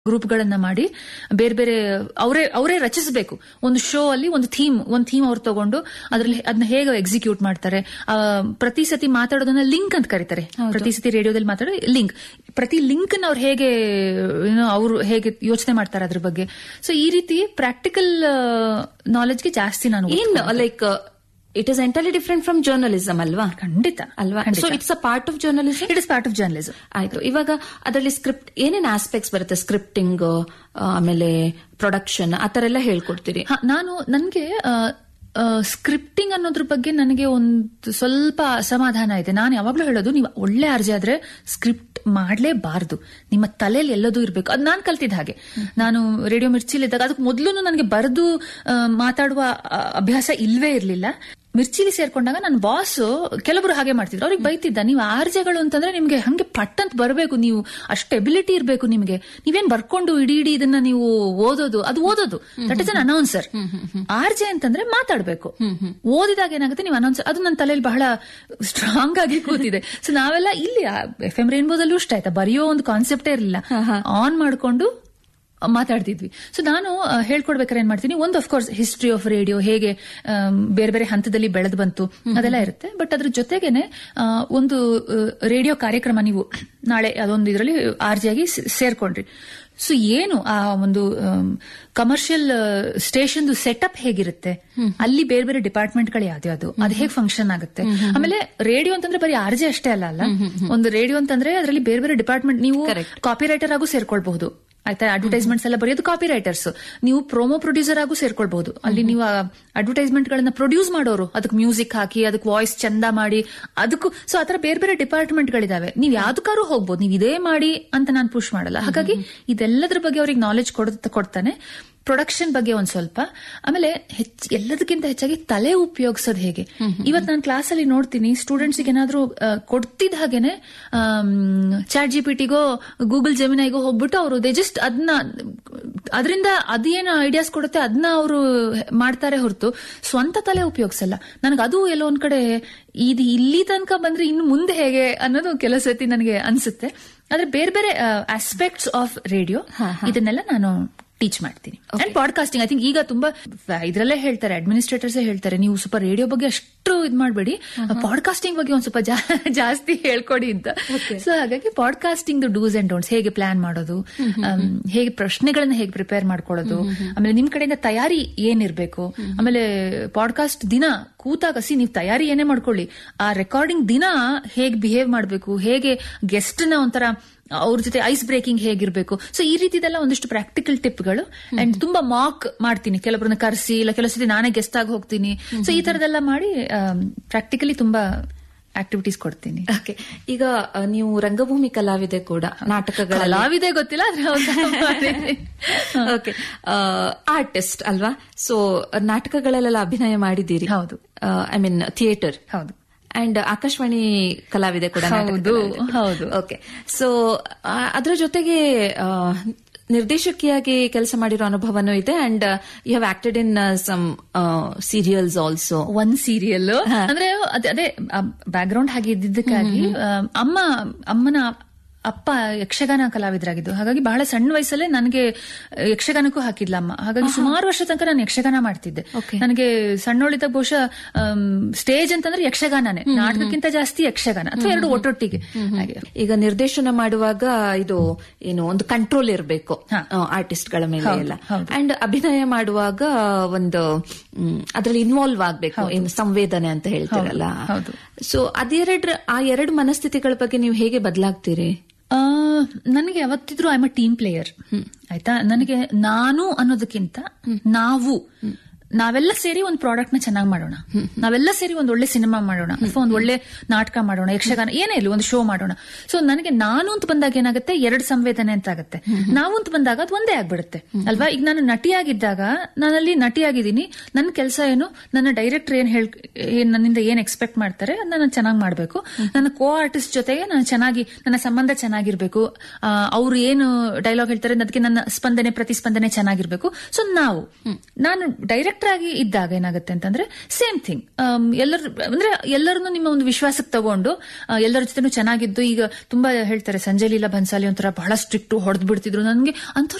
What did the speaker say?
ಗ್ರೂಪ್ಗಳನ್ನ ಮಾಡಿ ಬೇರೆ ಬೇರೆ ಅವರೇ ಅವರೇ ರಚಿಸಬೇಕು ಒಂದು ಶೋ ಅಲ್ಲಿ ಒಂದು ಥೀಮ್ ಒಂದು ಥೀಮ್ ಅವ್ರು ತಗೊಂಡು ಅದ್ರಲ್ಲಿ ಅದನ್ನ ಹೇಗೆ ಎಕ್ಸಿಕ್ಯೂಟ್ ಮಾಡ್ತಾರೆ ಆ, ಪ್ರತಿ ಸತಿ ಮಾತಾಡೋದನ್ನ ಲಿಂಕ್ ಅಂತ ಕರೀತಾರೆ ಪ್ರತಿ ಸತಿ ರೇಡಿಯೋದಲ್ಲಿ ಮಾತಾಡೋ ಲಿಂಕ್ ಪ್ರತಿ ಲಿಂಕ್ ಅವ್ರು ಹೇಗೆ ಅವರು ಹೇಗೆ ಯೋಚನೆ ಮಾಡ್ತಾರೆ ಅದ್ರ ಬಗ್ಗೆ ಸೊ ಈ ರೀತಿ ಪ್ರಾಕ್ಟಿಕಲ್ ನಾಲೆಜ್ಗೆ ಜಾಸ್ತಿ ನಾನು ಏನ್ like it is entirely different from journalism ಅಲ್ವಾ ಖಂಡಿತ ಅಲ್ವಾ so it's a part of journalism it is part of journalism ಆಯ್ತು ಇವಾಗ ಅದರಲ್ಲಿ ಸ್ಕ್ರಿಪ್ಟ್ ಏನೇನ್ ಆಸ್ಪೆಕ್ಟ್ಸ್ ಬರುತ್ತೆ ಸ್ಕ್ರಿಪ್ಟಿಂಗ್ ಆಮೇಲೆ ಪ್ರೊಡಕ್ಷನ್ ಆತರ ಎಲ್ಲ ಹೇಳ್ಕೊಡ್ತೀರಿ ಹ, ನಾನು ನನಗೆ ಸ್ಕ್ರಿಪ್ಟಿಂಗ್ ಅನ್ನೋದ್ರ ಬಗ್ಗೆ ನನಗೆ ಒಂದು ಸ್ವಲ್ಪ ಅಸಮಾಧಾನ ಇದೆ ನಾನು ಯಾವಾಗ್ಲೂ ಹೇಳೋದು ನೀವು ಒಳ್ಳೆ ಅರ್ಜಿ ಆದ್ರೆ ಸ್ಕ್ರಿಪ್ಟ್ ಮಾಡ್ಲೇಬಾರ್ದು ನಿಮ್ಮ ತಲೆಯಲ್ಲಿ ಎಲ್ಲದೂ ಇರಬೇಕು ಅದು ನಾನು ಕಲ್ತಿದ್ದ ಹಾಗೆ ನಾನು ರೇಡಿಯೋ ಮಿರ್ಚಿಲಿದ್ದಾಗ ಅದಕ್ಕೆ ಮೊದಲು ನನಗೆ ಬರೆದು ಮಾತಾಡುವ ಆ, ಅಭ್ಯಾಸ ಇಲ್ವೇ ಇರಲಿಲ್ಲ ಮಿರ್ಚಿಲಿ ಸೇರ್ಕೊಂಡಾಗ ನನ್ನ ಬಾಸ್ ಕೆಲವರು ಹಾಗೆ ಮಾಡ್ತಿದ್ರು ಅವ್ರಿಗೆ ಬೈತಿದ್ದ ನೀವು ಆರ್ಜೆಗಳು ಅಂತಂದ್ರೆ ನಿಮ್ಗೆ ಹಂಗೆ ಪಟ್ ಅಂತ ಬರಬೇಕು ನೀವು ಅಷ್ಟು ಎಬಿಲಿಟಿ ಇರಬೇಕು ನಿಮ್ಗೆ ನೀವೇನ್ ಬರ್ಕೊಂಡು ಇಡೀ ಇಡೀ ಇದನ್ನ ನೀವು ಓದೋದು ಅದು ಓದೋದು that is an announcer RJ ಅಂತಂದ್ರೆ ಮಾತಾಡ್ಬೇಕು ಓದಿದಾಗ ಏನಾಗುತ್ತೆ ನೀವು ಅನೌನ್ಸರ್ ಅದು ನನ್ನ ತಲೆಯಲ್ಲಿ ಬಹಳ ಸ್ಟ್ರಾಂಗ್ ಆಗಿ ಕೂತಿದೆ ಸೊ ನಾವೆಲ್ಲ ಇಲ್ಲಿ ಎಫ್ ಎಂ ರೇನ್ಬೋದಲ್ಲೂ ಇಷ್ಟ ಆಯ್ತಾ ಬರೆಯೋ ಒಂದು ಕಾನ್ಸೆಪ್ಟೇ ಇರಲಿಲ್ಲ ಆನ್ ಮಾಡ್ಕೊಂಡು ಮಾತಾಡ್ತಿದ್ವಿ ಸೊ ನಾನು ಆ, ಹೇಳ್ಕೊಡ್ಬೇಕಾದ್ರೆ ಏನ್ ಮಾಡ್ತೀನಿ ಒಂದು ಅಫ್ಕೋರ್ಸ್ ಹಿಸ್ಟ್ರಿ ಆಫ್ ರೇಡಿಯೋ ಹೇಗೆ ಆಮ್, ಬೇರೆ ಬೇರೆ ಹಂತದಲ್ಲಿ ಬೆಳೆದು ಬಂತು ಅದೆಲ್ಲ ಇರುತ್ತೆ ಬಟ್ ಅದ್ರ ಜೊತೆಗೇನೆ ಆ, ಒಂದು ರೇಡಿಯೋ ಕಾರ್ಯಕ್ರಮ ನೀವು ನಾಳೆ ಅದೊಂದು ಇದರಲ್ಲಿ ಆರ್ಜಿಯಾಗಿ ಸೇರ್ಕೊಂಡ್ರಿ ಸೊ ಏನು ಆ ಒಂದು ಕಮರ್ಷಿಯಲ್ ಸ್ಟೇಷನ್ ಸೆಟಪ್ ಹೇಗಿರುತ್ತೆ ಅಲ್ಲಿ ಬೇರೆ ಬೇರೆ ಡಿಪಾರ್ಟ್ಮೆಂಟ್ಗಳು ಯಾವ್ದು ಅದು ಹೇಗೆ ಫಂಕ್ಷನ್ ಆಗುತ್ತೆ ಆಮೇಲೆ ರೇಡಿಯೋ ಅಂತಂದ್ರೆ ಬರೀ ಆರ್ಜೆ ಅಷ್ಟೇ ಅಲ್ಲ ಅಲ್ಲ ಒಂದು ರೇಡಿಯೋ ಅಂತಂದ್ರೆ ಅದರಲ್ಲಿ ಬೇರೆ ಬೇರೆ ಡಿಪಾರ್ಟ್ಮೆಂಟ್ ನೀವು ಕಾಪಿ ರೈಟರ್ ಆಗೂ ಸೇರ್ಕೊಳ್ಬಹುದು ಆಯ್ತಾ ಅಡ್ವರ್ಟೈಸ್ಮೆಂಟ್ಸ್ ಎಲ್ಲ ಬರೆಯೋದು ಕಾಪಿ ರೈಟರ್ಸ್ ನೀವು ಪ್ರೋಮೋ ಪ್ರೊಡ್ಯೂಸರ್ ಆಗೂ ಸೇರ್ಕೊಳ್ಬಹುದು ಅಲ್ಲಿ ನೀವು ಅಡ್ವರ್ಟೈಸ್ಮೆಂಟ್ ಗಳನ್ನ ಪ್ರೊಡ್ಯೂಸ್ ಮಾಡೋರು ಅದಕ್ಕೆ ಮ್ಯೂಸಿಕ್ ಹಾಕಿ ಅದಕ್ಕೆ ವಾಯ್ಸ್ ಚಂದ ಮಾಡಿ ಅದಕ್ಕೂ ಸೊ ಆತರ ಬೇರೆ ಬೇರೆ ಡಿಪಾರ್ಟ್ಮೆಂಟ್ ಗಳಿದಾವೆ ನೀವು ಯಾವ್ದಕ್ಕಾರು ಹೋಗ್ಬೋದು ನೀವು ಇದೇ ಮಾಡಿ ಅಂತ ನಾನು ಪುಷ್ ಮಾಡಲ್ಲ ಹಾಗಾಗಿ ಇದೆಲ್ಲದ್ರ ಬಗ್ಗೆ ಅವ್ರಿಗೆ ನಾಲೆಜ್ ಕೊಡ್ತಾನೆ ಪ್ರೊಡಕ್ಷನ್ ಬಗ್ಗೆ ಒಂದ್ ಸ್ವಲ್ಪ ಆಮೇಲೆ ಹೆಚ್ಚ್ ಎಲ್ಲದಕ್ಕಿಂತ ಹೆಚ್ಚಾಗಿ ತಲೆ ಉಪಯೋಗಿಸೋದು ಹೇಗೆ ಇವತ್ತು ನಾನು ಕ್ಲಾಸಲ್ಲಿ ನೋಡ್ತೀನಿ ಸ್ಟೂಡೆಂಟ್ಸ್ ಏನಾದ್ರೂ ಆ, ಕೊಡ್ತಿದ್ದ ಹಾಗೇನೆ ಚಾಟ್ ಜಿ ಪಿ ಟಿಗೋ ಗೂಗಲ್ ಜಮಿನೈಗೋ ಹೋಗ್ಬಿಟ್ಟು ಅವರು ದೇ ಜಸ್ಟ್ ಅದನ್ನ ಅದರಿಂದ ಅದೇನು ಐಡಿಯಾಸ್ ಕೊಡುತ್ತೆ ಅದನ್ನ ಅವರು ಮಾಡ್ತಾರೆ ಹೊರತು ಸ್ವಂತ ತಲೆ ಉಪಯೋಗಿಸಲ್ಲ ನನಗೆ ಅದು ಎಲ್ಲೋ ಒಂದ್ ಕಡೆ ಇದು ಇಲ್ಲಿ ತನಕ ಬಂದ್ರೆ ಇನ್ನು ಮುಂದೆ ಹೇಗೆ ಅನ್ನೋದು ಕೆಲವು ಸತಿ ನನಗೆ ಅನ್ಸುತ್ತೆ ಆದ್ರೆ ಬೇರೆ ಬೇರೆ ಆಸ್ಪೆಕ್ಟ್ಸ್ ಆಫ್ ರೇಡಿಯೋ ಇದನ್ನೆಲ್ಲ ನಾನು ಟೀಚ್ ಮಾಡ್ತೀನಿ ಅಂಡ್ ಪಾಡ್ಕಾಸ್ಟಿಂಗ್ ಐ ಥಿಂಕ್ ಈಗ ತುಂಬಾ ಇದ್ರಲ್ಲೇ ಹೇಳ್ತಾರೆ ಅಡ್ಮಿನಿಸ್ಟ್ರೇಟರ್ಸ್ ಹೇಳ್ತಾರೆ ನೀವು ಸ್ವಲ್ಪ ರೇಡಿಯೋ ಬಗ್ಗೆ ಅಷ್ಟು ಇದ್ ಮಾಡಬೇಡಿ ಪಾಡ್ಕಾಸ್ಟಿಂಗ್ ಬಗ್ಗೆ ಒಂದ್ ಸ್ವಲ್ಪ ಜಾ- ಜಾಸ್ತಿ ಹೇಳ್ಕೊಡಿ ಅಂತ ಸೊ ಹಾಗಾಗಿ ಪಾಡ್ಕಾಸ್ಟಿಂಗ್ ಡೂಸ್ ಅಂಡ್ ಡೋಂಟ್ಸ್ ಹೇಗೆ ಪ್ಲಾನ್ ಮಾಡೋದು ಆಮ್, ಹೇಗೆ ಪ್ರಶ್ನೆಗಳನ್ನ ಹೇಗೆ ಪ್ರಿಪೇರ್ ಮಾಡ್ಕೊಳ್ಳೋದು ಆಮೇಲೆ ನಿಮ್ ಕಡೆಯಿಂದ ತಯಾರಿ ಏನಿರ್ಬೇಕು ಆಮೇಲೆ ಪಾಡ್ಕಾಸ್ಟ್ ದಿನ ಕೂತಾಗ ಸಿ ನೀವು ತಯಾರಿ ಏನೇ ಮಾಡ್ಕೊಳ್ಳಿ ಆ ರೆಕಾರ್ಡಿಂಗ್ ದಿನ ಹೇಗೆ ಬಿಹೇವ್ ಮಾಡಬೇಕು ಹೇಗೆ ಗೆಸ್ಟ್ ನ ಒಂಥರ ಅವ್ರ ಜೊತೆ ಐಸ್ ಬ್ರೇಕಿಂಗ್ ಹೇಗಿರ್ಬೇಕು ಸೊ ಈ ರೀತಿದೆಲ್ಲ ಒಂದಿಷ್ಟು ಪ್ರಾಕ್ಟಿಕಲ್ ಟಿಪ್ಗಳು ಅಂಡ್ ತುಂಬಾ ಮಾಕ್ ಮಾಡ್ತೀನಿ ಕೆಲವರನ್ನ ಕರೆಸಿ ಇಲ್ಲ ಕೆಲವು ಸತಿ ನಾನೇ ಗೆಸ್ಟ್ ಆಗಿ ಹೋಗ್ತೀನಿ ಸೊ ಈ ತರದೆಲ್ಲ ಮಾಡಿ ಪ್ರಾಕ್ಟಿಕಲಿ ತುಂಬಾ ಆಕ್ಟಿವಿಟೀಸ್ ಕೊಡ್ತೀನಿ ಓಕೆ ಈಗ ಆ, ನೀವು ರಂಗಭೂಮಿ ಕಲಾವಿದೆ ಕೂಡ ನಾಟಕಗಳ ಕಲಾವಿದೆ ಗೊತ್ತಿಲ್ಲ ಆದ್ರೆ ಒಂದು ಮಾಡಿದ್ದೀನಿ. ಓಕೆ ಆರ್ಟಿಸ್ಟ್ ಅಲ್ವಾ ಸೊ ನಾಟಕಗಳಲ್ಲೆಲ್ಲ ಅಭಿನಯ ಮಾಡಿದ್ದೀರಿ ಹೌದು. ಐ ಮೀನ್ ಥಿಯೇಟರ್ ಹೌದು ಅಂಡ್ ಆಕಾಶವಾಣಿ ಕಲಾವಿದೆ ಕೂಡ ಹೌದು, ಹೌದು. ಓಕೆ ಸೊ ಅದರ ಜೊತೆಗೆ ಆ, ನಿರ್ದೇಶಕಿಯಾಗಿ ಕೆಲಸ ಮಾಡಿರೋ ಅನುಭವನೂ ಇದೆ and you have acted in some serials also ಒಂದ್ ಸೀರಿಯಲ್ ಅಂದ್ರೆ ಅದೇ ಅದೇ ಬ್ಯಾಕ್ ಗ್ರೌಂಡ್ ಹಾಗೆ ಇದ್ದಿದ್ದಕ್ಕಾಗಿ ಆ, ಅಮ್ಮ ಅಮ್ಮನ ಅಪ್ಪ ಯಕ್ಷಗಾನ ಕಲಾವಿದರಾಗಿದ್ದು ಹಾಗಾಗಿ ಬಹಳ ಸಣ್ಣ ವಯಸ್ಸಲ್ಲೇ ನನಗೆ ಯಕ್ಷಗಾನಕ್ಕೂ ಹಾಕಿದ್ಲ ಅಮ್ಮ ಹಾಗಾಗಿ ಸುಮಾರು ವರ್ಷ ತನಕ ನಾನು ಯಕ್ಷಗಾನ ಮಾಡ್ತಿದ್ದೆ ನನಗೆ ಸಣ್ಣೋಳಿದ್ದಾಗ ಬಹುಶಃ ಸ್ಟೇಜ್ ಅಂತಂದ್ರೆ ಯಕ್ಷಗಾನನೇ ನಾಟಕಕ್ಕಿಂತ ಜಾಸ್ತಿ ಯಕ್ಷಗಾನ ಅಥವಾ ಎರಡು ಒಟ್ಟೊಟ್ಟಿಗೆ ಹಾಗೆ ಈಗ ನಿರ್ದೇಶನ ಮಾಡುವಾಗ ಇದು ಏನು ಒಂದು ಕಂಟ್ರೋಲ್ ಇರಬೇಕು ಆರ್ಟಿಸ್ಟ್ ಗಳ ಮೇಲೆ ಎಲ್ಲ ಅಂಡ್ ಅಭಿನಯ ಮಾಡುವಾಗ ಒಂದು ಅದರಲ್ಲಿ ಇನ್ವಾಲ್ವ್ ಆಗ್ಬೇಕು ಏನು ಸಂವೇದನೆ ಅಂತ ಹೇಳ್ತೀರಲ್ಲ ಹೌದು. ಸೊ ಅದೆರಡು ಆ ಎರಡು ಮನಸ್ಥಿತಿಗಳ ಬಗ್ಗೆ ನೀವು ಹೇಗೆ ಬದಲಾಗ್ತೀರಿ ಆ, ನನಗೆ ಯಾವತ್ತಿದ್ರು I am a team player ಆಯ್ತಾ ನನಗೆ ನಾನು ಅನ್ನೋದಕ್ಕಿಂತ ನಾವು ನಾವೆಲ್ಲ ಸೇರಿ ಒಂದು ಪ್ರಾಡಕ್ಟ್ ನ ಚೆನ್ನಾಗಿ ಮಾಡೋಣ ನಾವೆಲ್ಲ ಸೇರಿ ಒಂದ್ ಒಳ್ಳೆ ಸಿನಿಮಾ ಮಾಡೋಣ ಅಥವಾ ಒಂದ್ ಒಳ್ಳೆ ನಾಟಕ ಮಾಡೋಣ ಯಕ್ಷಗಾನ ಏನೇ ಇಲ್ಲ ಒಂದು ಶೋ ಮಾಡೋಣ ಸೊ ನನಗೆ ನಾನು ಅಂತ ಬಂದಾಗ ಏನಾಗುತ್ತೆ ಎರಡು ಸಂವೇದನೆ ಅಂತ ಆಗುತ್ತೆ ನಾವು ಅಂತ ಬಂದಾಗ ಅದು ಒಂದೇ ಆಗ್ಬಿಡುತ್ತೆ ಅಲ್ವಾ ಈಗ ನಾನು ನಟಿಯಾಗಿದ್ದಾಗ ನಾನಲ್ಲಿ ನಟಿಯಾಗಿದ್ದೀನಿ ನನ್ನ ಕೆಲಸ ಏನು ನನ್ನ ಡೈರೆಕ್ಟರ್ ಏನ್ ಹೇಳ್ ಏನ್ ನನ್ನಿಂದ ಏನ್ ಎಕ್ಸ್ಪೆಕ್ಟ್ ಮಾಡ್ತಾರೆ ಅದನ್ನ ನಾನು ಚೆನ್ನಾಗಿ ಮಾಡಬೇಕು ನನ್ನ ಕೋ ಆರ್ಟಿಸ್ಟ್ ಜೊತೆಗೆ ನಾನು ಚೆನ್ನಾಗಿ ನನ್ನ ಸಂಬಂಧ ಚೆನ್ನಾಗಿರ್ಬೇಕು ಅವ್ರು ಏನು ಡೈಲಾಗ್ ಹೇಳ್ತಾರೆ ಅದಕ್ಕೆ ನನ್ನ ಸ್ಪಂದನೆ ಪ್ರತಿಸ್ಪಂದನೆ ಚೆನ್ನಾಗಿರ್ಬೇಕು ಸೊ ನಾವು ನಾನು ಡೈರೆಕ್ಟ್ ಡೈರೆಕ್ಟರ್ ಆಗಿ ಇದ್ದಾಗ ಏನಾಗುತ್ತೆ ಅಂತಂದ್ರೆ ಸೇಮ್ ಥಿಂಗ್ ಎಲ್ಲರ ಅಂದ್ರೆ ಎಲ್ಲರನ್ನು ನಿಮ್ಮ ಒಂದು ವಿಶ್ವಾಸಕ್ಕೆ ತಗೊಂಡು ಆ, ಎಲ್ಲರ ಜೊತೆನೂ ಚೆನ್ನಾಗಿದ್ದು ಈಗ ತುಂಬಾ ಹೇಳ್ತಾರೆ ಸಂಜಯ್ ಲೀಲಾ ಬನ್ಸಾಲಿ ಒಂಥರ ಬಹಳ ಸ್ಟ್ರಿಕ್ಟ್ ಹೊಡೆದ್ ಬಿಡ್ತಿದ್ರು ನನ್ಗೆ ಅಂಥವ್ರು